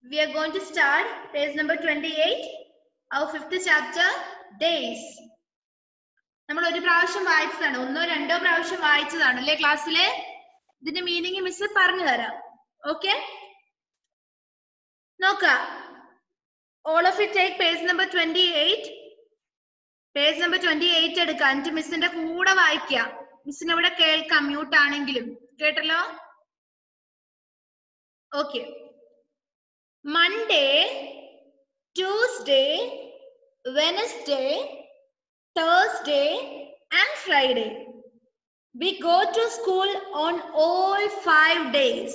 we are going to start page number 28 our fifth chapter days നമ്മൾ ഒരു പ്രാവശ്യം വായിച്ചതാണ് ഒന്നോ രണ്ടോ പ്രാവശ്യം വായിച്ചതാണ് അല്ലേ ക്ലാസ്സില് ഇതിന്റെ മീനിങ് മിസ് പറഞ്ഞു തരാം ഓക്കെ നോക്ക all of it take page number twenty eight page number twenty eight എടുക്കാം എന്നിട്ട് മിസ്സിന്റെ കൂടെ വായിക്കാം മിസ്സിന് ഇവിടെ കേൾക്കാം മ്യൂട്ട് ആണെങ്കിലും കേട്ടല്ലോ okay Monday, Tuesday, Wednesday, Thursday, and Friday. We go to school on all five days.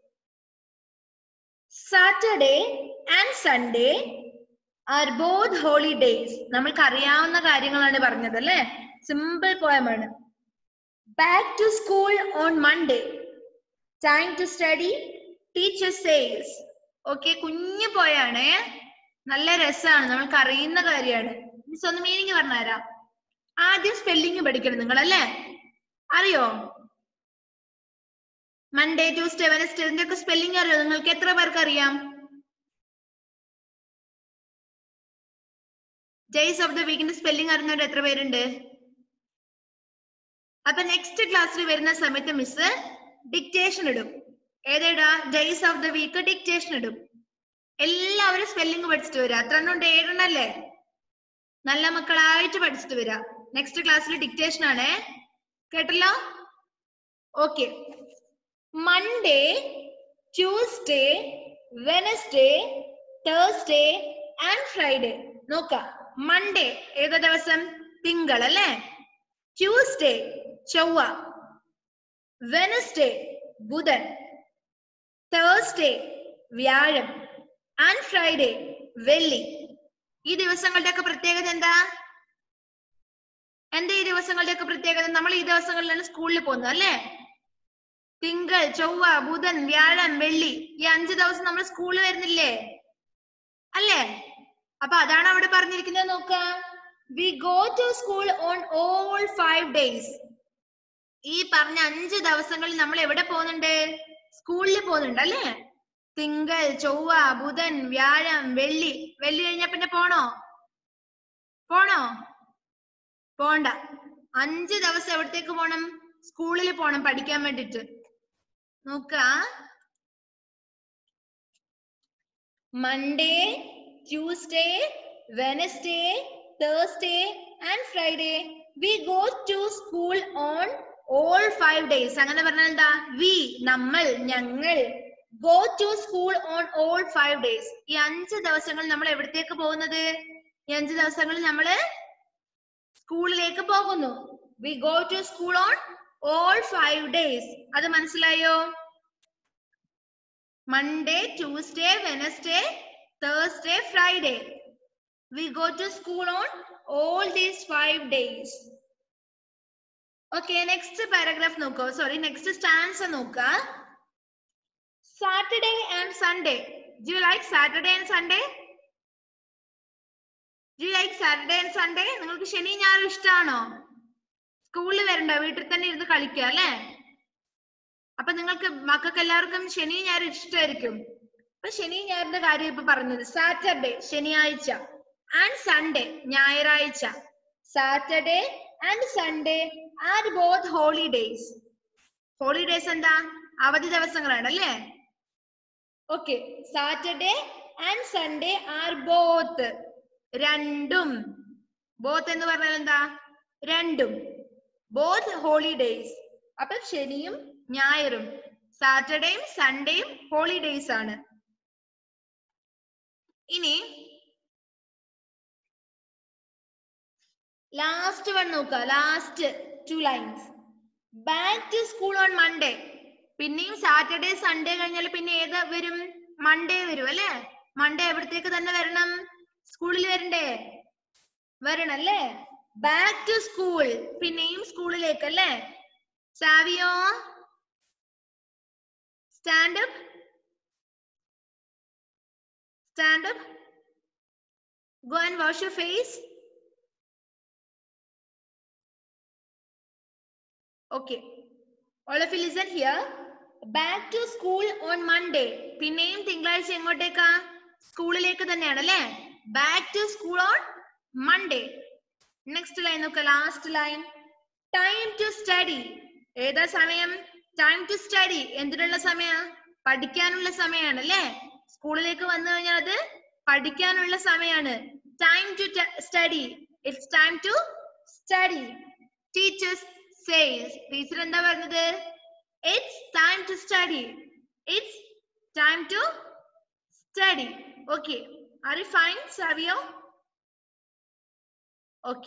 Saturday and Sunday are both holidays. നമ്മൾക്ക് അറിയാവുന്ന കാര്യങ്ങളാണ് പറഞ്ഞത് അല്ലേ സിമ്പിൾ പോയമാണ് back to school on Monday time to study teacher says okay കുഞ്ഞു പോയാണേ നല്ല രസമാണ് നമ്മൾക്ക് അറിയുന്ന കാര്യമാണ് മിസ് ഒന്ന് മീനിങ് പറഞ്ഞുതരാം ആദ്യം സ്പെല്ലിംഗ് പഠിക്കണം നിങ്ങൾ അല്ലേ അറിയോ മൺഡേ ട്യൂസ്ഡേ വെനസ്ഡേ ഇതിന്റെ ഒക്കെ സ്പെല്ലിംഗ് അറിയോ നിങ്ങൾക്ക് എത്ര പേർക്ക് അറിയാം ഡേയ്സ് ഓഫ് ദ വീക്കിന്റെ സ്പെല്ലിംഗ് അറിഞ്ഞവർ എത്ര പേരുണ്ട് അപ്പൊ നെക്സ്റ്റ് ക്ലാസ്സിൽ വരുന്ന സമയത്ത് മിസ് ഡിക്റ്റേഷൻ ഇടും ഏതേടാ days of the week dictation ഇടും എല്ലാവരും സ്പെല്ലിംഗ് പഠിച്ചിട്ട് വരിക അത്ര എണ്ണം ഏഴെണ്ണല്ലേ നല്ല മക്കളായിട്ട് പഠിച്ചിട്ട് വരിക നെക്സ്റ്റ് ക്ലാസ്സിൽ ഡിക്റ്റേഷൻ ആണേ കേട്ടല്ലോ okay Monday Tuesday Wednesday Thursday and Friday നോക്കാം മൺഡേ ഏതാ ദിവസം തിങ്കൾ അല്ലേ ട്യൂസ്ഡേ ചൊവ്വ വെനസ്ഡേ ബുധൻ തേഴ്സ്ഡേ വ്യാഴം ആൻഡ് ഫ്രൈഡേ വെള്ളി ഈ ദിവസങ്ങളുടെ ഒക്കെ പ്രത്യേകത എന്താ എന്താ ഈ ദിവസങ്ങളുടെ ഒക്കെ പ്രത്യേകത നമ്മൾ ഈ ദിവസങ്ങളിലാണ് സ്കൂളിൽ പോകുന്നത് അല്ലേ തിങ്കൾ ചൊവ്വ ബുധൻ വ്യാഴം വെള്ളി ഈ അഞ്ച് ദിവസം നമ്മൾ സ്കൂളിൽ വരുന്നില്ലേ അല്ലേ അപ്പൊ അതാണ് അവിടെ പറഞ്ഞിരിക്കുന്നത് നോക്ക we go to school on all five days ഈ പറഞ്ഞ അഞ്ച് ദിവസങ്ങളിൽ നമ്മൾ എവിടെ പോകുന്നുണ്ട് സ്കൂളിൽ പോകുന്നുണ്ട് അല്ലേ തിങ്കൾ ചൊവ്വ ബുധൻ വ്യാഴം വെള്ളി വെള്ളി കഴിഞ്ഞ പിന്നെ പോണോ പോണോ പോണ്ട അഞ്ച് ദിവസം എവിടത്തേക്ക് പോണം സ്കൂളിൽ പോണം പഠിക്കാൻ വേണ്ടിട്ട് നോക്ക Monday Tuesday Wednesday Thursday and Friday we go to school on all five days അങ്ങനെ പറഞ്ഞാൽ എന്താ വി നമ്മൾ ഞങ്ങൾ go to school on all five days ഈ അഞ്ച് ദിവസങ്ങൾ നമ്മൾ എവിടത്തേക്ക് പോകുന്നത് ഈ അഞ്ച് ദിവസങ്ങളിൽ നമ്മള് സ്കൂളിലേക്ക് പോകുന്നു we go to school on all five days അത് മനസ്സിലായോ Monday Tuesday Wednesday Thursday Friday we go to school on all these five days okay next paragraph നോക്കോ സോറി നെക്സ്റ്റ് സ്റ്റാൻസ് നോക്കുക Saturday and Sunday do you like Saturday and Sunday do you like Saturday and Sunday നിങ്ങൾക്ക് ശനി ഞായറും ഇഷ്ടമാണോ സ്കൂളിൽ വരണ്ട വീട്ടിൽ തന്നെ ഇരുന്ന് കളിക്കുക അല്ലേ അപ്പൊ നിങ്ങൾക്ക് മക്കൾക്ക് എല്ലാവർക്കും ശനി ഞായർ ഇഷ്ടമായിരിക്കും അപ്പൊ ശനി ഞായറിന്റെ കാര്യം ഇപ്പൊ പറഞ്ഞത് സാറ്റർഡേ ശനിയാഴ്ച ആൻഡ് സൺഡേ ഞായറാഴ്ച Saturday and Sunday are both holidays holidays എന്താ അവധി ദിവസങ്ങളാണ് അല്ലേ okay Saturday and Sunday are both രണ്ടും ബോത്ത് എന്ന് പറഞ്ഞാൽ എന്താ രണ്ടും ബോത്ത് ഹോളിഡേയ്സ് അപ്പൊ ശനിയും ഞായറും സാറ്റർഡേയും സൺഡേയും ഹോളിഡേയ്സ് ആണ് ഇനി ലാസ്റ്റ് വൺ നോക്കുക last two lines back to school on Monday പിന്നെയും സാറ്റർഡേ സൺഡേ കഴിഞ്ഞാൽ പിന്നെ ഏത് വരും മൺഡേ വരും അല്ലേ മൺഡേ എവിടത്തേക്ക് തന്നെ വരണം സ്കൂളിൽ വരണ്ടേ വരണം അല്ലേ ബാക്ക് ടു സ്കൂൾ പിന്നെയും സ്കൂളിലേക്ക് അല്ലേ Savio stand up stand up go and wash your face Okay. All of you listen here. Back to school on Monday പിന്നെയും തിങ്കളാഴ്ച എങ്ങോട്ടേക്കാ സ്കൂളിലേക്ക് തന്നെയാണ് അല്ലേ back to school on Monday next line നോക്ക last line time to study ഏതാ സമയം time to study എന്തിനുള്ള സമയ പഠിക്കാനുള്ള സമയമാണ് അല്ലേ സ്കൂളിലേക്ക് വന്നു കഴിഞ്ഞാൽ അത് പഠിക്കാനുള്ള സമയമാണ് time to study it's time to study teachers says teacher എന്താ പറഞ്ഞത് it's time to study it's time to study okay are you fine Savio okay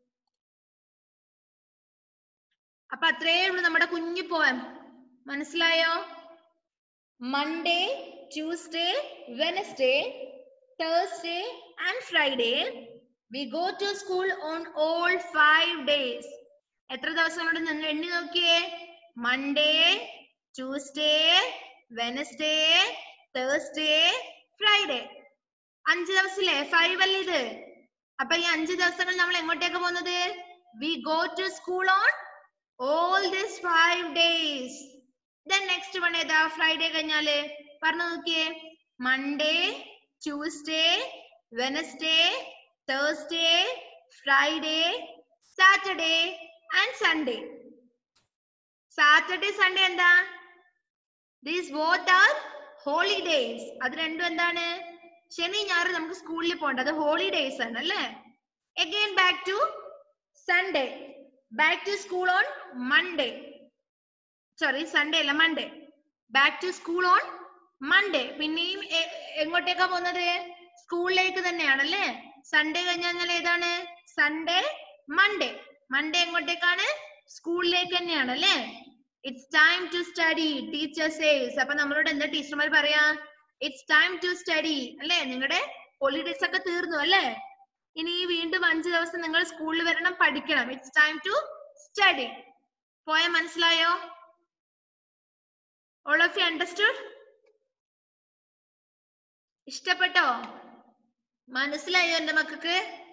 അപ്പൊ അത്രയേ ഉള്ളൂ നമ്മുടെ കുഞ്ഞു പോവാൻ മനസ്സിലായോ Monday Tuesday Wednesday Thursday and Friday we go to school on all five days എത്ര ദിവസങ്ങളുണ്ട് നിങ്ങൾ എണ്ണി നോക്കിയേ Monday Tuesday Wednesday Thursday Friday അഞ്ച് ദിവസമില്ലേ ഫൈവ് അല്ലേ ഇത് അപ്പൊ ഈ അഞ്ച് ദിവസങ്ങൾ നമ്മൾ എങ്ങോട്ടേക്ക് പോകുന്നത് we go to school on all this five days then next one ഏതാ ഫ്രൈഡേ കഴിഞ്ഞാല് പറഞ്ഞു നോക്കിയേ Monday Tuesday Wednesday Thursday Friday Saturday and Sunday Saturday Sunday എന്താ ദീസ് ബോത്ത് ആർ ഹോളിഡേയ്സ് അത് രണ്ടും എന്താണ് ശനി ഞായർ നമുക്ക് സ്കൂളിൽ പോകണ്ട അത് ഹോളിഡേയ്സ് ആണ് അല്ലേ again back to Sunday back to school on Monday sorry Sunday അല്ല Monday back to school on Monday പിന്നെയും എ- എങ്ങോട്ടേക്കാ പോകുന്നത് സ്കൂളിലേക്ക് തന്നെയാണ് അല്ലേ സൺഡേ കഴിഞ്ഞാൽ ഏതാണ് സൺഡേ മൺഡേ മൺഡേ എങ്ങോട്ടേക്കാണ് സ്കൂളിലേക്ക് തന്നെയാണ് അല്ലേ it's time to study teacher says അപ്പൊ നമ്മളോട് എന്താ ടീച്ചർമാർ പറയാ ഇറ്റ്സ് ടൈം ടു സ്റ്റഡി അല്ലേ നിങ്ങളുടെ ഹോളിഡേസ് ഒക്കെ തീർന്നു അല്ലേ ഇനി വീണ്ടും അഞ്ച് ദിവസം നിങ്ങൾ സ്കൂളിൽ വരണം പഠിക്കണം ഇറ്റ്സ് ടൈം ടു സ്റ്റഡി പോയ മനസ്സിലായോ ഓൾ ഓഫ് യു അണ്ടർസ്റ്റുഡ് ഇഷ്ടപ്പെട്ടോ മനസ്സിലായോ എന്റെ മക്കൾക്ക്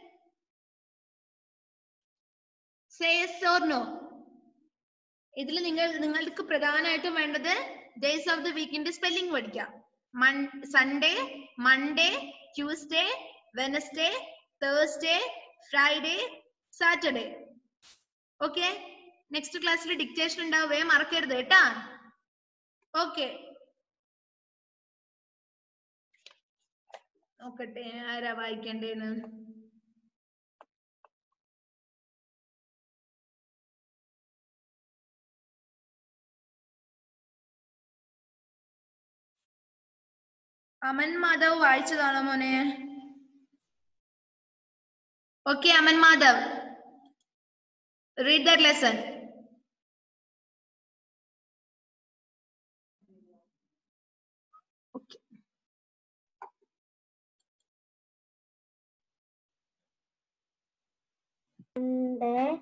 സേസ് ഓർ നോ ഇതിൽ നിങ്ങൾ നിങ്ങൾക്ക് പ്രധാനമായിട്ടും വേണ്ടത് ഡേയ്സ് ഓഫ് ദ വീക്കിന്റെ സ്പെല്ലിംഗ് പഠിക്കാം Mon Sunday Monday Tuesday Wednesday Thursday Friday Saturday okay next ക്ലാസ്സിൽ ഡിക്റ്റേഷൻ ഉണ്ടാവുകയെ മറക്കരുത് കേട്ടാ ഓക്കെ നോക്കട്ടെ ആരാ വായിക്കണ്ടേന്ന് അമൻ മാധവ് വായിച്ചതാണോ മോനെ okay Aman Madhav read that lesson Monday,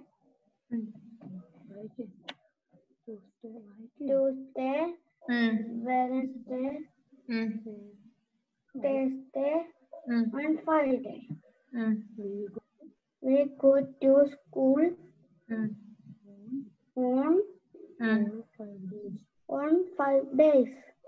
Tuesday, Wednesday, Thursday, and Friday. We go to school on on five days.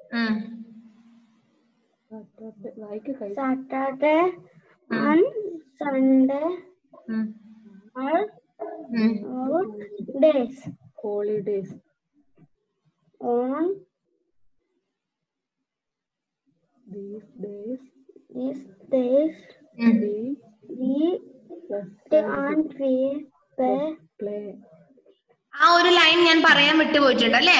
Saturday and Sunday are our days. holidays On these days these days, we we rest and we play play ആ ഒരു line ഞാൻ പറയാൻ വിട്ടുപോയിട്ടുണ്ട് അല്ലേ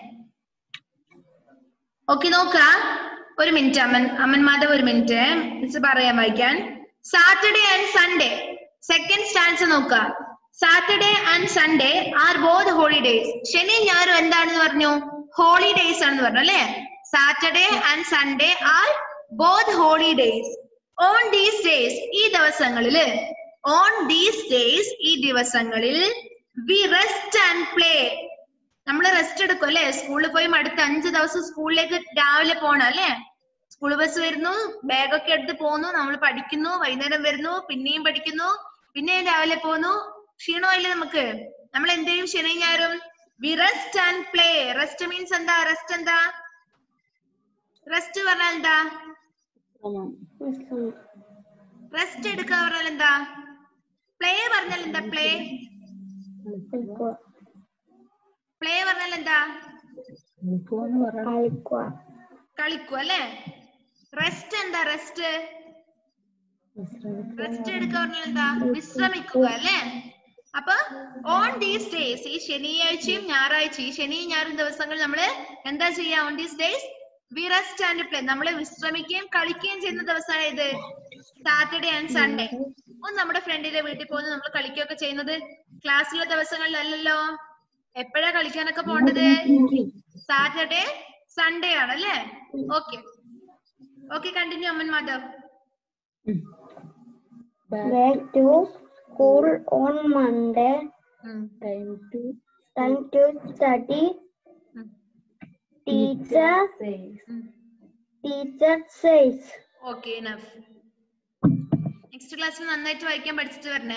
okay നോക്ക ഒരു minute അമ്മൻ അമ്മൻ മാധവ് ഒരു minute miss പറയാൻ വായിക്കാൻ Saturday and Sunday second stanza നോക്ക Saturday and Sunday are both holidays ശനി ഞായറും എന്താണെന്ന് പറഞ്ഞു ഹോളിഡേസ് ആണെന്ന് പറഞ്ഞു അല്ലേ Saturday and Sunday are both holidays on these days ഈ ദിവസങ്ങളില് ഓൺ ദീസ് ഡേയ്സ് ഈ ദിവസങ്ങളിൽ വി റെസ്റ്റ് ആൻഡ് പ്ലേ നമ്മൾ റെസ്റ്റ് എടുക്കും അല്ലെ സ്കൂളിൽ പോയി മടുത്ത് അഞ്ച് ദിവസം സ്കൂളിലേക്ക് രാവിലെ പോണം അല്ലെ സ്കൂൾ ബസ് വരുന്നു ബാഗൊക്കെ എടുത്ത് പോന്നു നമ്മൾ പഠിക്കുന്നു വൈകുന്നേരം വരുന്നു പിന്നെയും പഠിക്കുന്നു പിന്നെയും രാവിലെ പോന്നു ക്ഷീണമില്ല നമുക്ക് നമ്മൾ എന്ത് ചെയ്യും ശനി ഞായറും we rest and play rest means എന്താ റെസ്റ്റ് എന്താ റെസ്റ്റ് പറഞ്ഞാൽ എന്താ ശ്രമം വിശ്രമം റെസ്റ്റ് എടുക്കുക പറഞ്ഞാൽ എന്താ പ്ലേ പറഞ്ഞാൽ എന്താ പ്ലേ കളിക്കുക പ്ലേ പറഞ്ഞാൽ എന്താ കളിക്കുമെന്ന് പറയണം കളിക്കുക കളിക്കുക അല്ലേ റെസ്റ്റ് എന്താ റെസ്റ്റ് വിശ്രമിക്കുക റെസ്റ്റ് എടുക്കുക പറഞ്ഞാൽ എന്താ വിശ്രമിക്കുക അല്ലേ അപ്പൊ ഓൺ ദീസ് ഡേയ്സ് ഈ ശനിയാഴ്ചയും ഞായറാഴ്ചയും ഈ ശനി ഞായറും ദിവസങ്ങളിൽ നമ്മള് എന്താ ചെയ്യാ on these days we rest and play നമ്മള് വിശ്രമിക്കുകയും കളിക്കുകയും ചെയ്യുന്ന ദിവസമാണ് ഇത് സാറ്റർഡേ ആൻഡ് സൺഡേ ഒന്ന് നമ്മുടെ ഫ്രണ്ടിന്റെ വീട്ടിൽ പോകുന്ന നമ്മൾ കളിക്കുകയൊക്കെ ചെയ്യുന്നത് ക്ലാസ്സിലെ ദിവസങ്ങളിലല്ലല്ലോ എപ്പോഴാ കളിക്കാനൊക്കെ പോണ്ടത് സാറ്റർഡേ സൺഡേ ആണ് അല്ലേ okay okay continue Aman Madhav back to school on Monday time to time to study teacher teacher says okay enough next ക്ലാസ്സിൽ നന്നായിട്ട് വായിക്കാൻ പഠിച്ചിട്ട് വരണേ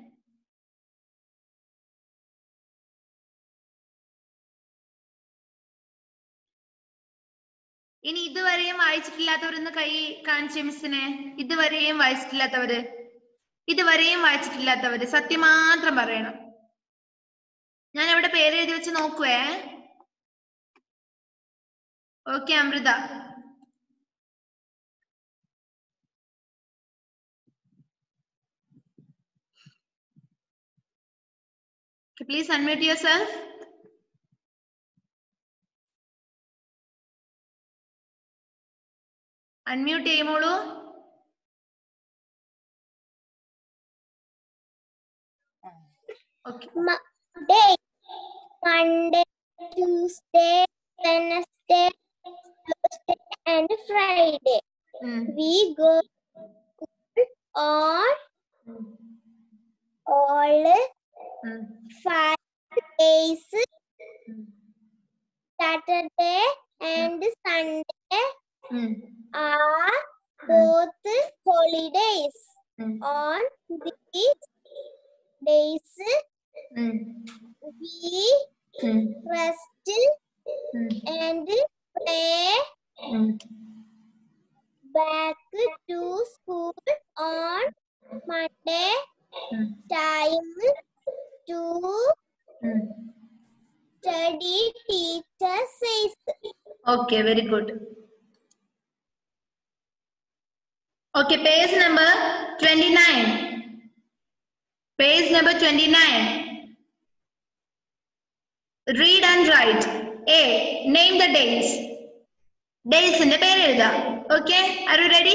ഇനി ഇതുവരെയും വായിച്ചിട്ടില്ലാത്തവരൊന്ന് കൈ കാണിച്ച മിസ്സിനെ ഇതുവരെയും വായിച്ചിട്ടില്ലാത്തവര് ഇതുവരെയും വായിച്ചിട്ടില്ലാത്തവര് സത്യം മാത്രം പറയണം ഞാൻ അവിടെ പേര് എഴുതി വെച്ച് നോക്കുവേ okay Amrita Okay, please unmute yourself. Unmute ചെയ്യുമോളൂ Okay. Monday, Monday, Tuesday, Wednesday, Thursday, and Friday. ഉം. We go on all ഉം. five days. ഉം. Saturday and Sunday ഉം. are both holidays. ഉം. On these days, ഉം. we ഉം. rest ഉം. and play ഉം. back to school on Monday. ഉം. Time to ഉം. study teacher says. Okay, very good. Okay, page number 29. Page number 29. Read and write. A. Name the days. Days in the പേര് എഴുതാം Okay, are you ready?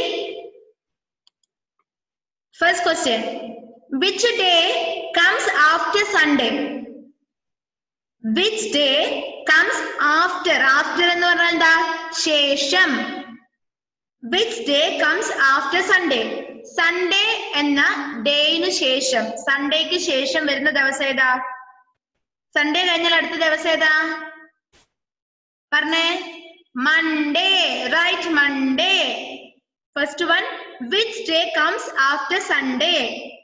First question. Which day comes after Sunday? Which day comes after after എന്ന് പറഞ്ഞാൽ എന്താ ശേഷം which day comes after Sunday Sunday എന്ന ഡേയിന് ശേഷം സൺഡേക്ക് ശേഷം വരുന്ന ദിവസം ഏതാ സൺഡേ കഴിഞ്ഞാൽ അടുത്ത ദിവസം ഏതാ പറഞ്ഞേ Monday right Monday first one which day comes after Sunday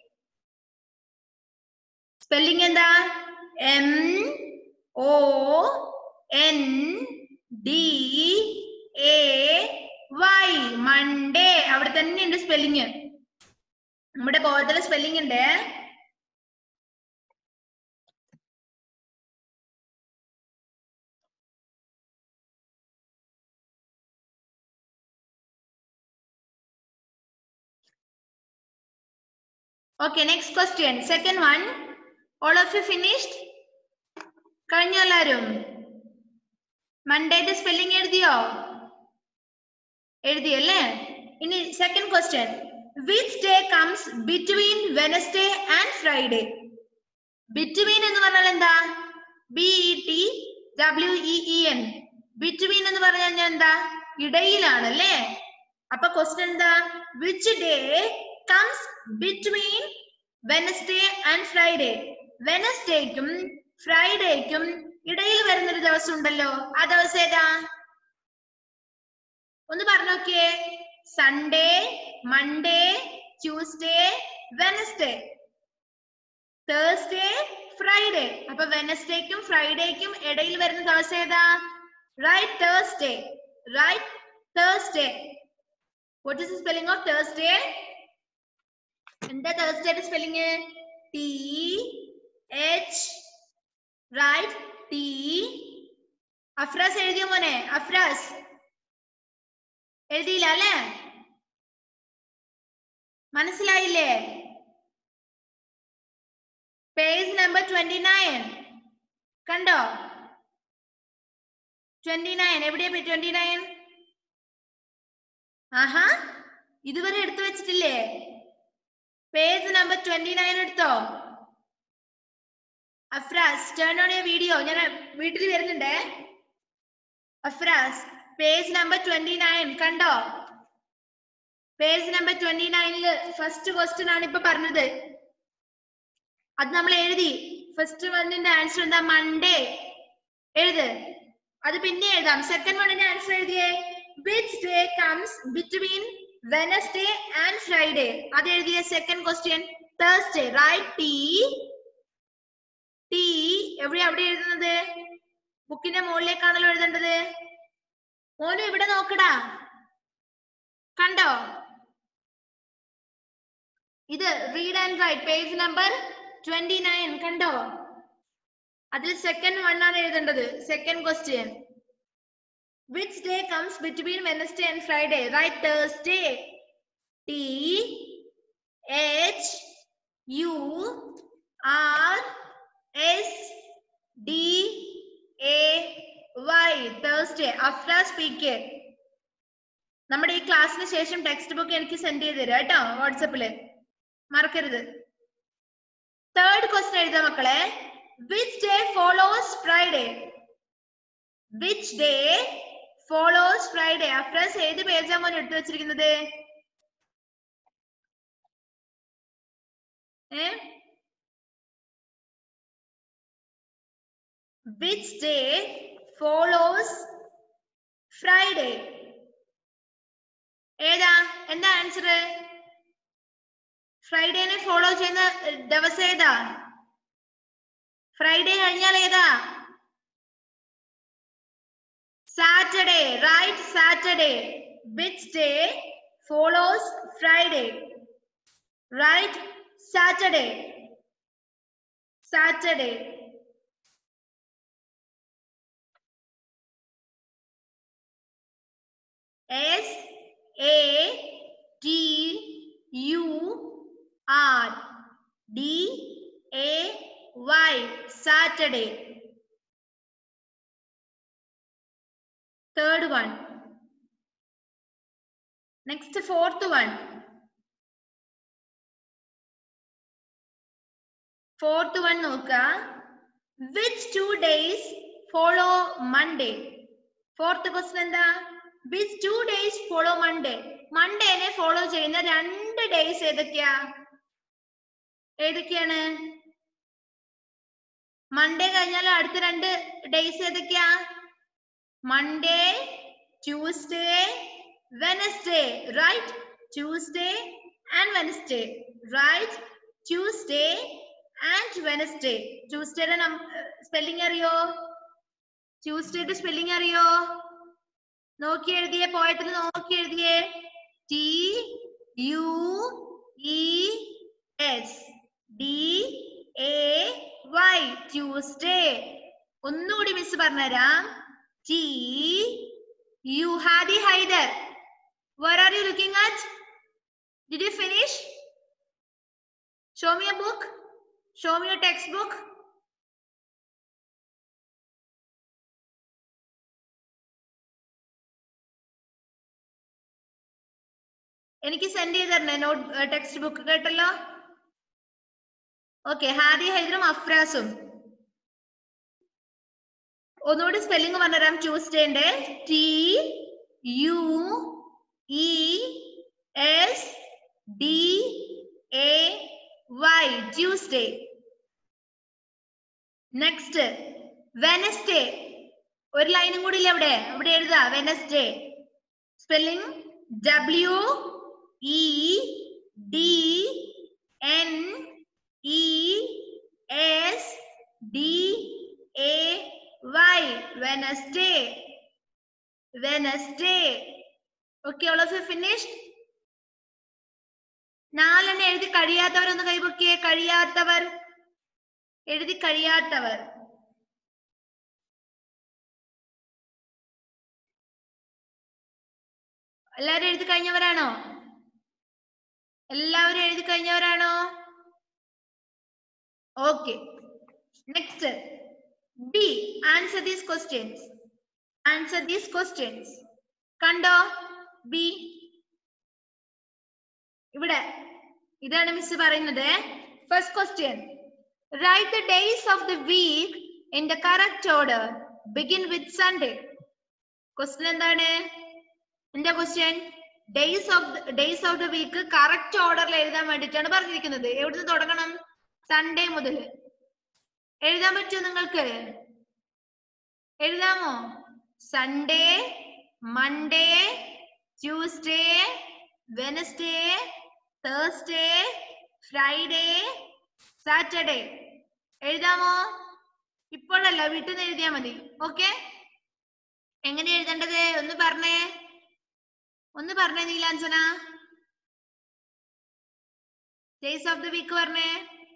spelling എന്താ M O N D A Y Monday അവിടെ തന്നെ ഉണ്ട് സ്പെല്ലിങ് നമ്മുടെ ബോർഡിൽ സ്പെല്ലിംഗ് ഉണ്ട് Okay, next question. Second one. All of you finished? കഴിഞ്ഞോ എല്ലാരും മൺഡേയുടെ സ്പെല്ലിംഗ് എഴുതിയോ എഴുതിയല്ലേ ഇനി second question which day comes between Wednesday and Friday between എന്ന് പറഞ്ഞാൽ എന്താ B E T W E E N between എന്ന് പറഞ്ഞാൽ എന്താ ഇടയിലാണ് അല്ലേ അപ്പൊ ക്വസ്റ്റ്യൻ എന്താ which day comes between Wednesday and Friday വെനസ്ഡേക്കും ഫ്രൈഡേക്കും ഇടയിൽ വരുന്നൊരു ദിവസം ഉണ്ടല്ലോ ആ ദിവസം ഏതാ ഒന്ന് പറഞ്ഞോക്കിയേ Sunday Monday Tuesday Wednesday Thursday Friday അപ്പൊ വെനസ്ഡേക്കും ഫ്രൈഡേക്കും ഇടയിൽ വരുന്ന ദിവസം ഏതാ right Thursday right Thursday what is spelling of Thursday എന്താ തേഴ്സ്ഡേയുടെ spelling T H right T Afraz എഴുതിയോ മോനെ അഫ്രാസ് എഴുതിയില്ല അല്ലേ മനസ്സിലായില്ലേ പേജ് നമ്പർ ട്വന്റി നയൻ കണ്ടോ ട്വന്റി നയൻ എവിടെയാ ട്വന്റി നയൻ ആഹാ ഇതുവരെ എടുത്തു വെച്ചിട്ടില്ലേ പേജ് നമ്പർ ട്വന്റി നയൻ എടുത്തോ Afraz turn on your video ഞാൻ വീട്ടിൽ വരുന്നുണ്ടേ Afraz page number twenty nine കണ്ടോ പേജ് നമ്പർ ട്വന്റി നയനില് ഫസ്റ്റ് ക്വസ്റ്റ്യൻ ആണ് ഇപ്പൊ പറഞ്ഞത് അത് നമ്മൾ എഴുതി ഫസ്റ്റ് വണ്ണിന്റെ ആൻസർ എന്താ മൺഡേ എഴുത് അത് പിന്നെ എഴുതാം സെക്കൻഡ് വണ്ണിന്റെ ആൻസർ എഴുതിയേ which day comes between Wednesday and Friday അത് എഴുതിയ second question Thursday right T T എവിടെയാ അവിടെ എഴുതുന്നത് ബുക്കിന്റെ മുകളിലേക്കാണല്ലോ എഴുതേണ്ടത് മോനു ഇവിടെ നോക്കടാ കണ്ടോ ഇത് read and write page number twenty nine കണ്ടോ അതിൽ സെക്കൻഡ് വൺ ആണ് എഴുതേണ്ടത് second question which day comes between Wednesday and Friday right Thursday T H U R S D A Y Thursday Afraz P K നമ്മുടെ ഈ ക്ലാസ്സിന് ശേഷം text book എനിക്ക് send ചെയ്ത് തരാം കേട്ടോ വാട്സപ്പില് മറക്കരുത് തേർഡ് ക്വസ്റ്റ്യൻ എഴുതാം മക്കളെ which day follows Friday which day follows Friday Afraz ഏത് പേജാ മോൻ എടുത്തു വെച്ചിരിക്കുന്നത് ഏ വിച്ച് ഡേ ഫോളോസ് ഫ്രൈഡേ ഏതാ എന്താ ആൻസർ ഫ്രൈഡേനെ ഫോളോ ചെയ്യുന്ന ഏർ, ദിവസം ഏതാ ഫ്രൈഡേ കഴിഞ്ഞാൽ ഏതാ Saturday right Saturday which day follows Friday right Saturday Saturday S A T U R D A Y Saturday. Third one. Next fourth one. Fourth one നോക്ക which two days follow Monday? Fourth question എന്താ which two days follow Monday മൺഡേനെ follow ചെയ്യുന്ന രണ്ട് days ഏതൊക്കെയാ ഏതൊക്കെയാണ് Monday കഴിഞ്ഞാൽ അടുത്ത രണ്ട് ഡേയ്സ് ഏതൊക്കെയാ Monday Tuesday Wednesday right Tuesday and Wednesday right Tuesday and Wednesday ട്യൂസ്ഡേയുടെ സ്പെല്ലിംഗ് അറിയോ ട്യൂസ്ഡേയുടെ സ്പെല്ലിംഗ് അറിയോ നോക്കി എഴുതിയേ പോയത്തിൽ നോക്കി എഴുതിയേ T U E S D A Y Tuesday ഒന്നുകൂടി മിസ് പറഞ്ഞുതരാം T U Hadi Haider where are you looking at did you finish show me a book show me a textbook എനിക്ക് സെൻഡ് ചെയ്ത് തരണേ നോട്ട് ടെക്സ്റ്റ് ബുക്ക് കേട്ടല്ലോ okay Hadi ഹൈദറും അഫ്രാസും ഒന്നുകൂടി spelling പറഞ്ഞുതരാം ട്യൂസ്ഡേന്റെ T U E S D A Y Tuesday next Wednesday ഒരു ലൈനും കൂടി ഇല്ല അവിടെ അവിടെ എഴുതാ Wednesday spelling W E D N E S D A Y Wednesday Wednesday okay all of you finished നാലെണ്ണം എഴുതി കഴിയാത്തവർ ഒന്ന് കൈപൊക്കിയേ കഴിയാത്തവർ എഴുതി കഴിയാത്തവർ എല്ലാവരും എഴുതി കഴിഞ്ഞവരാണോ എല്ലാവരും എഴുതി കഴിഞ്ഞവരാണോ okay next B answer these questions answer these questions കണ്ടോ ബി ഇവിടെ ഇതാണ് മിസ് പറയുന്നത് first question write the days of the week in the correct order begin with Sunday question എന്താണ് എന്താ question days of days of the week correct ഓർഡറിൽ എഴുതാൻ വേണ്ടിയിട്ടാണ് പറഞ്ഞിരിക്കുന്നത് എവിടുന്ന് തുടങ്ങണം സൺഡേ മുതൽ എഴുതാൻ പറ്റുമോ നിങ്ങൾക്ക് എഴുതാമോ Sunday Monday Tuesday Wednesday Thursday Friday Saturday എഴുതാമോ ഇപ്പോഴല്ല വീട്ടിൽ നിന്ന് എഴുതിയാ മതി ഓക്കെ എങ്ങനെ എഴുതേണ്ടത് ഒന്ന് പറഞ്ഞേ ഒന്ന് പറഞ്ഞേ Neelanjana days of the week പറഞ്ഞേ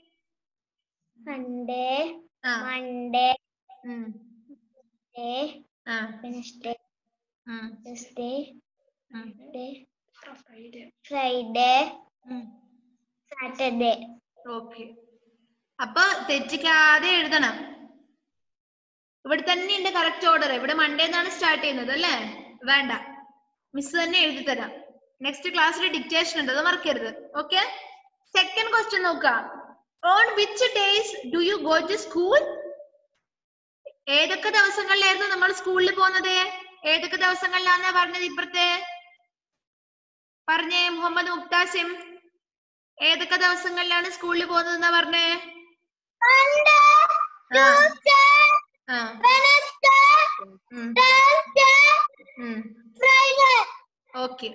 സൺഡേ ആ മൺഡേ ഉം, ഡേ ആ വെനസ്ഡേ ഉം, ട്യൂസ്ഡേ ഉം, ഡേ ഫ്രൈഡേ ഉം. സാറ്റർഡേ ഓക്കെ അപ്പൊ തെറ്റിക്കാതെ എഴുതണം ഇവിടെ തന്നെ ഉണ്ട് കറക്റ്റ് ഓർഡർ ഇവിടെ മൺഡേ എന്നാണ് സ്റ്റാർട്ട് ചെയ്യുന്നത് അല്ലേ വേണ്ട മിസ് തന്നെ എഴുതി തരാം നെക്സ്റ്റ് ക്ലാസ്സിൽ ഡിക്റ്റേഷൻ ഉണ്ട് അത് മറക്കരുത് ഓക്കെ സെക്കൻഡ് ക്വസ്റ്റ്യൻ നോക്കാം on which days do you go to school ഏതൊക്കെ ദിവസങ്ങളിലായിരുന്നു നമ്മൾ സ്കൂളിൽ പോകുന്നത് ഏതൊക്കെ ദിവസങ്ങളിലാന്നാ പറഞ്ഞത് ഇപ്പുറത്തെ പറഞ്ഞേ മുഹമ്മദ് മുക്താസിം ഏതൊക്കെ ദിവസങ്ങളിലാണ് സ്കൂളിൽ പോകുന്നത് എന്നാ പറഞ്ഞേ മൺഡേ ആ, ട്യൂസ്ഡേ ആ, വെനസ്ഡേ ഉം, തേഴ്സ്ഡേ ഉം. ഫ്രൈഡേ ഓക്കെ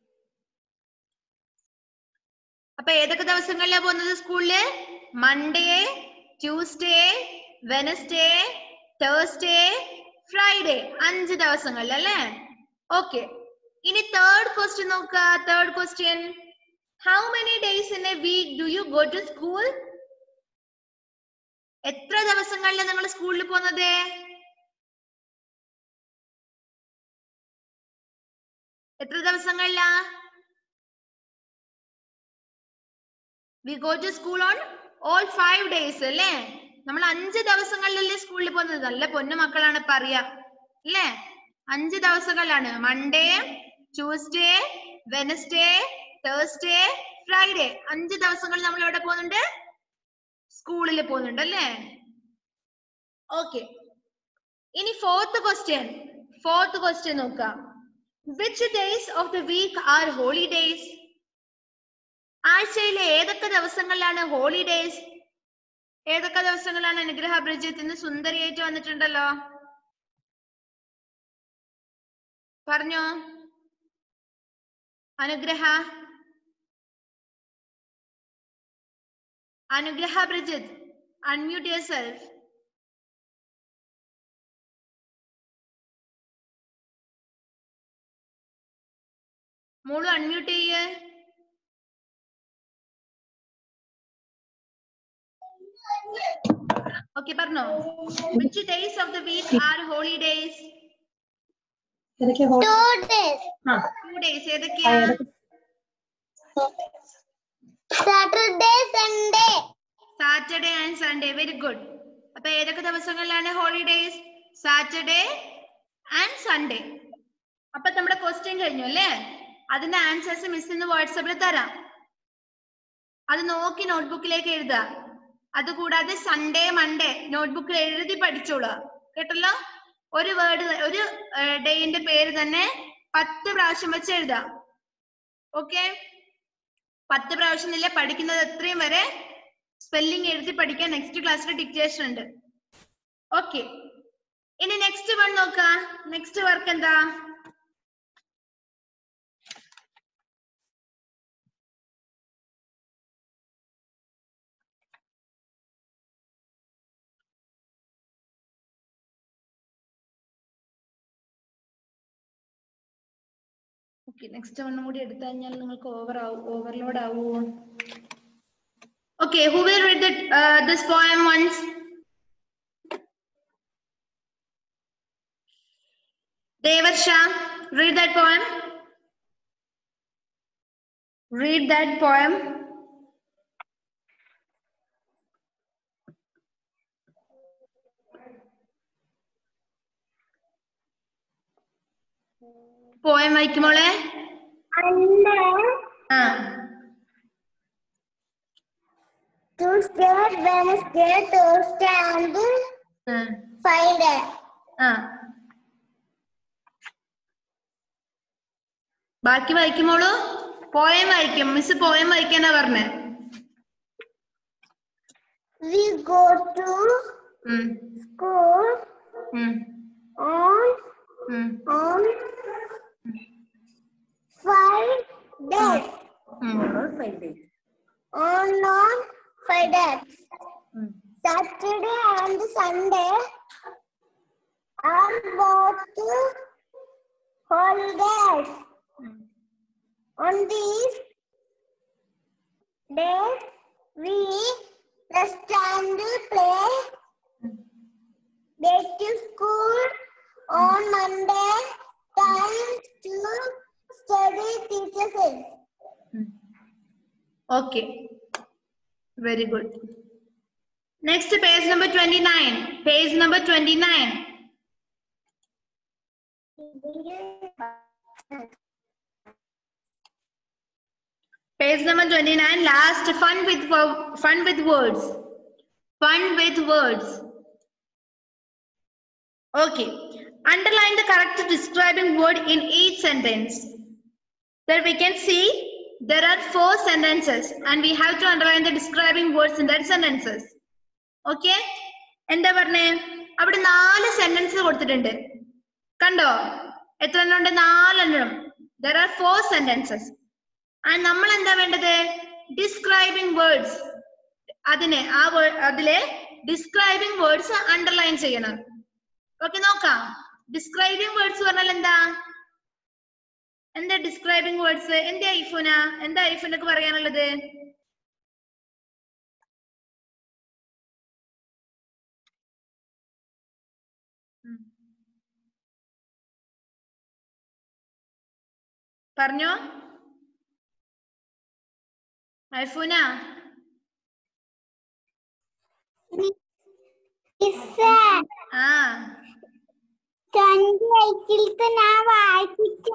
അപ്പൊ ഏതൊക്കെ ദിവസങ്ങളിലാ പോകുന്നത് സ്കൂളില് Monday Tuesday Wednesday Thursday Friday അഞ്ച് ദിവസങ്ങളിൽ അല്ലേ ഓക്കെ ഇനി തേർഡ് ക്വസ്റ്റ്യൻ നോക്കുക third question how many days in a week do you go to school എത്ര ദിവസങ്ങളിലാണ് നിങ്ങൾ സ്കൂളിൽ പോകുന്നത് എത്ര ദിവസങ്ങളിലാ we go to school on all five days അല്ലേ നമ്മൾ അഞ്ച് ദിവസങ്ങളിലല്ലേ സ്കൂളിൽ പോകുന്നത് നല്ല പൊന്നു മക്കളാണ് ഇപ്പൊ അറിയാം അല്ലേ അഞ്ച് ദിവസങ്ങളിലാണ് Monday Tuesday Wednesday Thursday Friday അഞ്ച് ദിവസങ്ങൾ നമ്മൾ എവിടെ പോകുന്നുണ്ട് സ്കൂളിൽ പോകുന്നുണ്ട് അല്ലേ ഓക്കെ ഇനി ഫോർത്ത് ക്വസ്റ്റ്യൻ ഫോർത്ത് ക്വസ്റ്റ്യൻ നോക്കാം which days of the week are holidays ആഴ്ചയിലെ ഏതൊക്കെ ദിവസങ്ങളിലാണ് ഹോളിഡേയ്സ് ഏതൊക്കെ ദിവസങ്ങളാണ് അനുഗ്രഹ ബ്രിജിത്ത് ഇന്ന് സുന്ദരിയായിട്ട് വന്നിട്ടുണ്ടല്ലോ പറഞ്ഞോ Anugraha Anugraha Bridget unmute yourself മോള് അൺമ്യൂട്ട് ചെയ്യേ ഓക്കെ പറഞ്ഞോ which days of the week are holidays ഏതൊക്കെ ഹോ- ടു ഡേയ്സ് ആ, ടു ഡേയ്സ് ആ, ഏതൊക്കെയാ ഏതൊക്കെ- Saturday Sunday Saturday and Sunday very good അപ്പൊ ഏതൊക്കെ ദിവസങ്ങളിലാണ് ഹോളിഡേയ്സ് സാറ്റർഡേ ആൻഡ് സൺഡേ അപ്പൊ നമ്മുടെ ക്വസ്റ്റ്യൻ കഴിഞ്ഞു അല്ലേ അതിന്റെ ആൻസേഴ്സ് മിസ് ഇന്ന് വാട്സപ്പിൽ തരാം അത് നോക്കി നോട്ട്ബുക്കിലേക്ക് എഴുതുക അതുകൂടാതെ സൺഡേ മൺഡേ നോട്ട്ബുക്കിൽ എഴുതി പഠിച്ചോളുക കേട്ടല്ലോ ഒരു വേർഡ് ഒരു ഡേയിന്റെ പേര് തന്നെ പത്ത് പ്രാവശ്യം വെച്ച് എഴുതാം ഓക്കെ പത്ത് പ്രാവശ്യം ഇല്ല പഠിക്കുന്നത് എത്രയും വരെ സ്പെല്ലിംഗ് എഴുതി പഠിക്കാൻ നെക്സ്റ്റ് ക്ലാസ്സിൽ ഡിക്റ്റേഷൻ ഉണ്ട് ഓക്കെ ഇനി നെക്സ്റ്റ് വൺ നോക്കാം നെക്സ്റ്റ് വർക്ക് എന്താ ഓക്കെ നെക്സ്റ്റ് വണ്ണം കൂടി എടുത്തു കഴിഞ്ഞാൽ നിങ്ങൾക്ക് ഓവർ ആവും ഓവർലോഡ് ആവുമോ okay who will read this poem once Devarsha read that poem read that poem poem വായിക്കുമോളെ Under ആ Tuesday, Wednesday, Thursday, and ആ, Friday. ആ ബാക്കി വായിക്കുമോളൂ പോയം വായിക്കും മിസ് പോയം വായിക്കാനാ പറഞ്ഞേ We go to ഉം, school ഉം, on ഉം, on Friday. ഉം, On on Friday. ഉം. Saturday and Sunday are both holidays. On these days, we rest and play. Get to school on Monday. Time to study teachers. Okay. Very good. Next, page number 29. Page number 29. Page number 29. Last, fun with wo- fun with words. Fun with words. Okay. Underline the correct describing word in each sentence. There we can see there are four sentences and we have to underline the describing words in that sentences. Okay? എന്താ പറഞ്ഞേ അവിടെ നാല് sentence കൊടുത്തിട്ടുണ്ട് കണ്ടോ എത്ര എണ്ണം ഉണ്ട് നാലെണ്ണം there are four sentences and നമ്മൾ എന്താ വേണ്ടത് ഡിസ്ക്രൈബിംഗ് വേർഡ്സ് അതിന് ആ word- അതിലെ ഡിസ്ക്രൈബിംഗ് വേർഡ്സ് അണ്ടർലൈൻ ചെയ്യണം ഓക്കെ നോക്കാം ഡിസ്ക്രൈബിംഗ് വേർഡ്സ് പറഞ്ഞാൽ എന്താ എന്താ ഡിസ്ക്രൈബിംഗ് വേർഡ്സ് എന്താ ഐഫോന എന്താ ഐഫോനൊക്കെ പറയാനുള്ളത് ഉം. പറഞ്ഞോ ഐഫോന മിസ്സേ ആ ട്വന്റി എയ്റ്റിലത്തെ ഞാൻ വായിച്ചിട്ട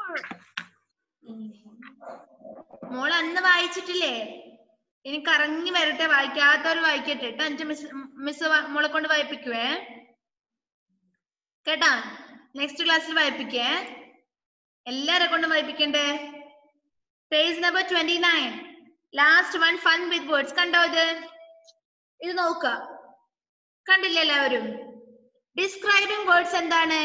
മോൾ അന്ന് വായിച്ചിട്ടില്ലേ ഇനി കറങ്ങി വരട്ടെ വായിക്കാത്തവർ വായിക്കട്ടെ കേട്ടോ അഞ്ച് മിസ് മിസ് മോളെ കൊണ്ട് വായിപ്പിക്കുവേ കേട്ടാ നെക്സ്റ്റ് ക്ലാസ്സിൽ വായിപ്പിക്കേ എല്ലാരെ കൊണ്ടും വായിപ്പിക്കണ്ടേ page number twenty nine last one fun with words കണ്ടോ ഇത് ഇത് നോക്ക കണ്ടില്ലേ എല്ലാവരും ഡിസ്ക്രൈബിംഗ് വേർഡ്സ് എന്താണ്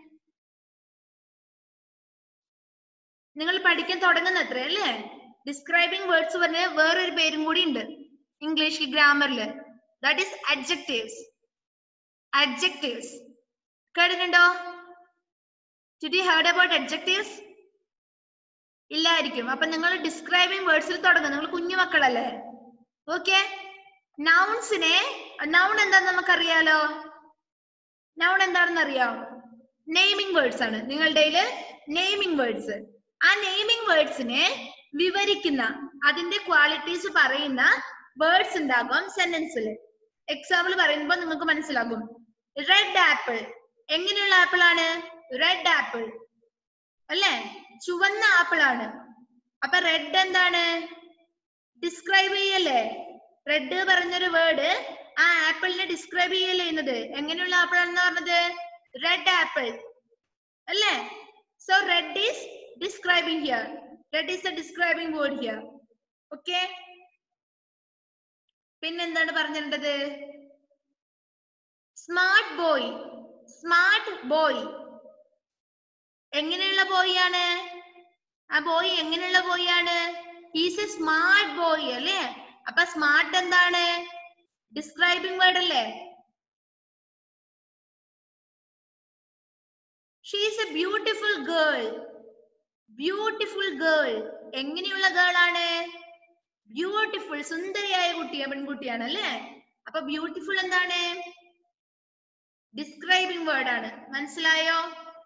നിങ്ങൾ പഠിക്കാൻ തുടങ്ങുന്ന അത്രേ അല്ലേ ഡിസ്ക്രൈബിംഗ് വേർഡ്സ് പറഞ്ഞ വേറൊരു പേരും കൂടി ഉണ്ട് ഇംഗ്ലീഷ് ഗ്രാമറിൽ ദാറ്റ് ഈസ് അഡ്ജക്റ്റീവ്സ് അഡ്ജക്റ്റീവ്സ് കേട്ടിട്ടുണ്ടോ did you heard about adjectives ഇല്ലായിരിക്കും അപ്പൊ നിങ്ങൾ ഡിസ്ക്രൈബിംഗ് വേർഡ്സിൽ തുടങ്ങും നിങ്ങൾ കുഞ്ഞു മക്കളല്ലേ ഓക്കെ നൗൺസിനെ നൗൺ എന്താന്ന് നമുക്കറിയാലോ നൗൺ എന്താണെന്ന് അറിയാം നെയ്മിംഗ് വേർഡ്സ് ആണ് നിങ്ങളുടെ നെയ്മിംഗ് വേർഡ്സ് ആ നെയ്മിംഗ് വേർഡ്സിനെ വിവരിക്കുന്ന അതിന്റെ ക്വാളിറ്റീസ് പറയുന്ന വേർഡ്സ് ഉണ്ടാകും സെന്റൻസിൽ എക്സാമ്പിൾ പറയുമ്പോൾ നിങ്ങൾക്ക് മനസ്സിലാകും റെഡ് ആപ്പിൾ എങ്ങനെയുള്ള ആപ്പിൾ ആണ് റെഡ് ആപ്പിൾ അല്ലേ ചുവന്ന ആപ്പിൾ ആണ് അപ്പൊ റെഡ് എന്താണ് ഡിസ്ക്രൈബ് ചെയ്യല്ലേ റെഡ് പറഞ്ഞൊരു വേർഡ് ആ ആപ്പിളിനെ ഡിസ്ക്രൈബ് ചെയ്യല്ലേ ചെയ്യുന്നത് എങ്ങനെയുള്ള ആപ്പിൾ ആണെന്ന് പറഞ്ഞത് റെഡ് ആപ്പിൾ അല്ലേ so red is describing here red is a describing word here okay പിന്നെന്താണ് പറഞ്ഞിട്ടുള്ളത് സ്മാർട്ട് ബോയ് സ്മാർട്ട് ബോയ് എങ്ങനെയുള്ള ബോയ് ആണ് ആ ബോയ് എങ്ങനെയുള്ള ബോയ് ആണ് ഈസ് എ സ്മാർട്ട് ബോയ് അല്ലേ അപ്പൊ സ്മാർട്ട് എന്താണ് ഡിസ്ക്രൈബിംഗ് വേർഡ് അല്ലേ she is a beautiful girl beautiful girl എങ്ങനെയുള്ള ഗേൾ ആണ് ബ്യൂട്ടിഫുൾ സുന്ദരിയായ കുട്ടിയ പെൺകുട്ടിയാണ് അല്ലേ അപ്പൊ ബ്യൂട്ടിഫുൾ എന്താണ് ഡിസ്ക്രൈബിംഗ് വേർഡ് ആണ് മനസ്സിലായോ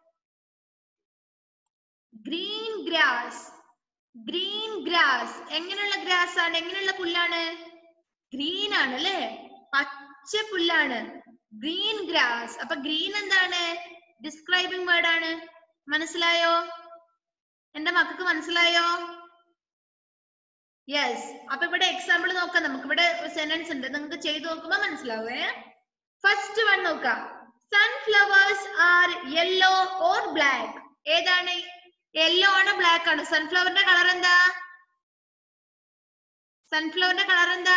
ഗ്രീൻ ഗ്രാസ് ഗ്രീൻ ഗ്രാസ് എങ്ങനെയുള്ള ഗ്രാസ് ആണ് എങ്ങനെയുള്ള പുല്ലാണ് ഗ്രീൻ ആണ് അല്ലേ പച്ച പുല്ലാണ് ഗ്രീൻ ഗ്രാസ് അപ്പൊ ഗ്രീൻ എന്താണ് ഡിസ്ക്രൈബിംഗ് വേർഡ് ആണ് മനസ്സിലായോ എന്റെ മക്കൾക്ക് മനസ്സിലായോ യെസ് അപ്പൊ ഇവിടെ എക്സാമ്പിൾ നോക്കാം നമുക്ക് ഇവിടെ സെന്റൻസ് ഉണ്ട് നിങ്ങൾക്ക് ചെയ്തു നോക്കുമ്പോ മനസ്സിലാവേ ഫസ്റ്റ് വൺ നോക്കാം sunflowers are yellow or black ഏതാണ് യെല്ലോ ആണോ ബ്ലാക്ക് ആണോ സൺഫ്ലവറിന്റെ കളർ എന്താ സൺഫ്ലവറിന്റെ കളർ എന്താ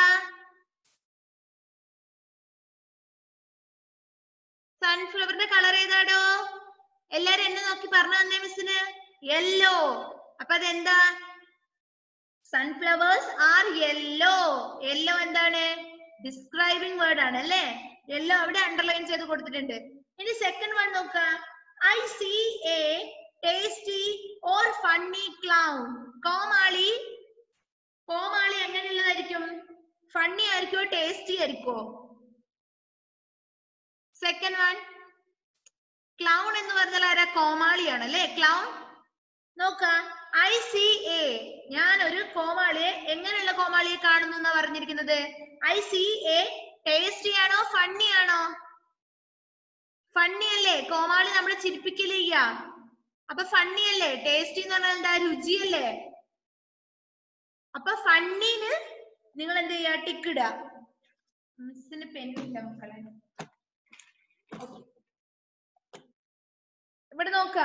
സൺഫ്ലവറിന്റെ കളർ ഏതാടോ എല്ലാരും എന്നെ നോക്കി പറഞ്ഞു തന്നെ മിസ്സിന് യെല്ലോ അപ്പൊ അതെന്താ സൺഫ്ലവേഴ്സ് ആർ യെല്ലോ യെല്ലോ എന്താണ് ഡിസ്ക്രൈബിംഗ് വേർഡ് ആണ് അല്ലേ യെല്ലോ അവിടെ അണ്ടർലൈൻ ചെയ്ത് കൊടുത്തിട്ടുണ്ട് ഇനി സെക്കൻഡ് വൺ നോക്ക I see a tasty or funny clown കോമാളി കോമാളി എങ്ങനെയുള്ളതായിരിക്കും ഫണ്ണി ആയിരിക്കോ ടേസ്റ്റി ആയിരിക്കോ സെക്കൻഡ് വൺ ക്ലൗൺ എന്ന് പറഞ്ഞാൽ ആരാ കോമാളിയാണ് അല്ലേ ക്ലൗൺ നോക്ക ഐ സി എ ഞാൻ ഒരു കോമാളിയെ എങ്ങനെയുള്ള കോമാളിയെ കാണുന്നു എന്നാ പറഞ്ഞിരിക്കുന്നത് ഐ സി എ ടേസ്റ്റി ആണോ ഫണ്ണി ആണോ ഫണ്ണി അല്ലേ കോമാളി നമ്മളെ ചിരിപ്പിക്കല് ചെയ്യാ അപ്പൊ ഫണ്ണി അല്ലേ ടേസ്റ്റി എന്ന് പറഞ്ഞാൽ എന്താ രുചിയല്ലേ അപ്പൊ ഫണ്ണിന് നിങ്ങൾ എന്ത് ചെയ്യാ ടിക്ക് ഇടുക മിസ്സിന് പെന്നില്ല മക്കളെ Okay. ഇവിടെ നോക്ക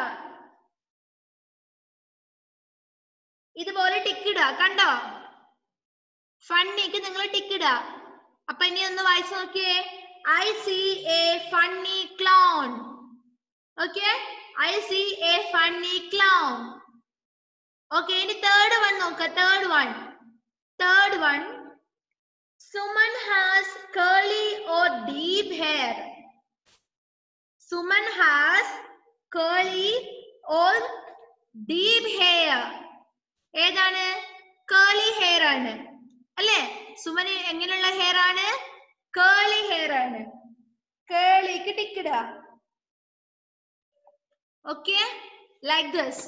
ഇതുപോലെ ടിക്ക് ഇടുക കണ്ടോ ഫണ്ണിക്ക് നിങ്ങൾ ടിക്ക് ഇടുക അപ്പൊ ഇനി ഒന്ന് വായിച്ചു നോക്കിയേ I see a funny clown okay I see a funny clown okay ഇനി തേർഡ് വൺ നോക്ക third one third one Suman has curly or deep hair Suman has curly or deep hair ഏതാണ് കേളി ഹെയർ ആണ് അല്ലേ സുമന് എങ്ങനെയുള്ള ഹെയർ ആണ് curly hair ആണ് കേളിക്ക് ടിക്കിട ഓക്കെ ലൈക്ക് ദിസ്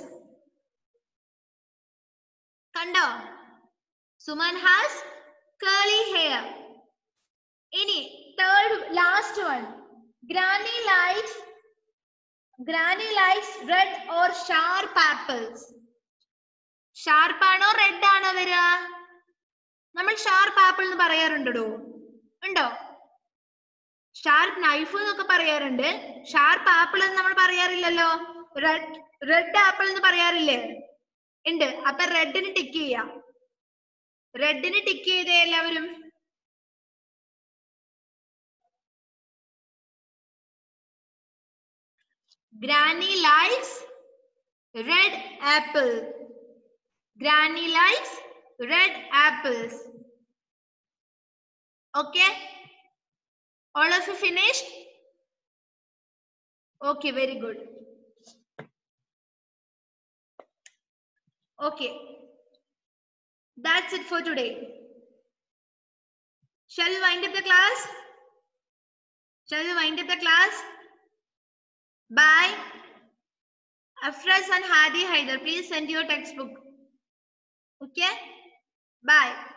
കണ്ടോ സുമൻ ഹാസ് കേളി ഹെയർ ഇനി third last one granny likes granny likes red or sharp apples sharp ആണോ റെഡ് ആണോ വരിക നമ്മൾ ഷാർപ്പ് ആപ്പിൾ എന്ന് പറയാറുണ്ടോ ഉണ്ടോ ഷാർപ്പ് നൈഫ് എന്നൊക്കെ പറയാറുണ്ട് ഷാർപ്പ് ആപ്പിൾ എന്ന് നമ്മൾ പറയാറില്ലല്ലോ റെഡ് റെഡ് ആപ്പിൾ എന്ന് പറയാറില്ലേ ഉണ്ട് അപ്പൊ റെഡിന് ടിക്ക് ചെയ്യാം റെഡിന് ടിക്ക് ചെയ്തേ എല്ലാവരും Granny likes red apple. Granny likes red apples. Okay? All of you finished? Okay, very good. Okay. That's it for today. Shall we wind up the class? Shall we wind up the class? Bye. Afraz and Hadi Haider, please send your textbook. Okay? Bye.